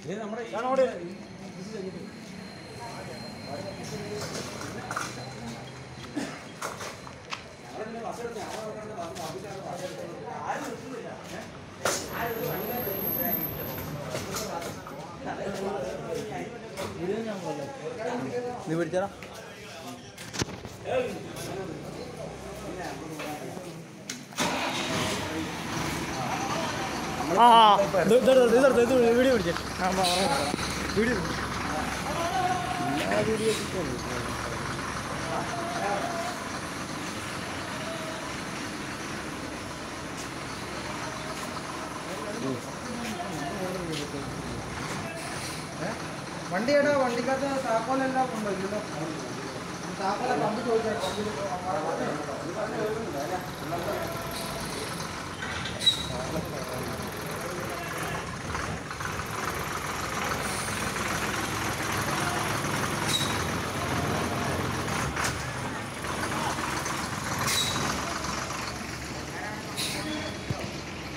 നീ പിടിച്ചടാ ആ വീഡിയോ പിടിച്ചേ വീഡിയോ വണ്ടി ഏടാ വണ്ടിക്കകത്ത് താക്കോലെല്ലാം ഉണ്ടോ ഇല്ലല്ലോ താക്കോലെ പമ്പ് ചോദിച്ചാൽ പമ്പിൽ